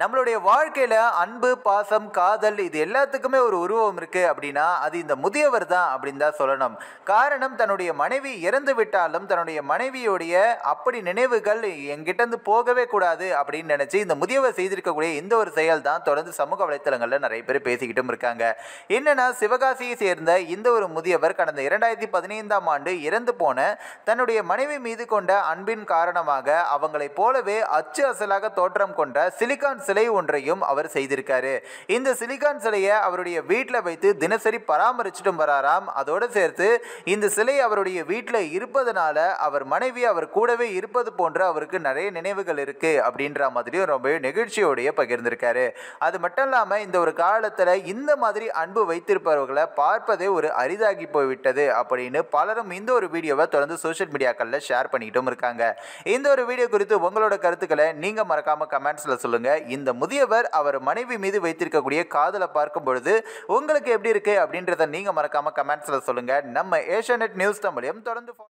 நம்மளுடைய வாழ்க்கையில் அன்பு பாசம் காதல் இது எல்லாத்துக்குமே ஒரு உருவம் இருக்குது அப்படின்னா அது இந்த முதியவர் தான் அப்படின்னு தான் சொல்லணும் காரணம் தன்னுடைய மனைவி இறந்து விட்டாலும் தன்னுடைய மனைவியுடைய அப்படி நினைவுகள் எங்கிட்டேருந்து போகவே கூடாது அப்படின்னு நினச்சி இந்த முதியவர் செய்திருக்கக்கூடிய இந்த ஒரு செயல் தான் தொடர்ந்து சமூக வலைத்தளங்களில் நிறைய பேர் பேசிக்கிட்டும் இருக்காங்க என்னன்னா சிவகாசியை சேர்ந்த இந்த ஒரு முதியவர் கடந்த இரண்டாயிரத்தி பதினைந்தாம் ஆண்டு இறந்து போன தன்னுடைய மனைவி மீது கொண்ட அன்பின் காரணமாக அவங்களைப் போலவே அச்சு அசலாக தோற்றம் கொண்ட சிலிக்கான் சிலை ஒன்றையும் அவர் செய்திருக்காரு இந்த சிலிக்கான் சிலையை அவருடைய வீட்டில் வைத்து தினசரி பராமரிச்சுட்டும் வராராம் அதோடு சேர்த்து இந்த சிலை அவருடைய வீட்டில் இருப்பதனால அவர் மனைவி அவர் கூடவே இருப்பது போன்ற அவருக்கு நிறைய நினைவுகள் இருக்கு அப்படின்ற மாதிரியும் ரொம்ப நெகிழ்ச்சியோடைய பகிர்ந்திருக்காரு அது மட்டும் இல்லாமல் இந்த ஒரு காலத்தில் இந்த மாதிரி அன்பு வைத்திருப்பவர்களை பார்ப்பதே ஒரு அரிதாகி போய்விட்டது அப்படின்னு பலரும் இந்த ஒரு வீடியோவை தொடர்ந்து சோஷியல் மீடியாக்களில் ஷேர் பண்ணிக்கிட்டும் இருக்காங்க இந்த ஒரு வீடியோ குறித்து உங்களோட கருத்துக்களை நீங்கள் மறக்காம கமெண்ட்ஸில் சொல்லுங்க இந்த முதியவர் அவர் மனைவி மீது வைத்திருக்கக்கூடிய காதலை பார்க்கும் பொழுது உங்களுக்கு எப்படி இருக்கு அப்படின்றத நீங்கள் மறக்காம கமெண்ட்ஸில் சொல்லுங்க நம்ம ஏஷியா நியூஸ் தமிழையும் தொடர்ந்து follow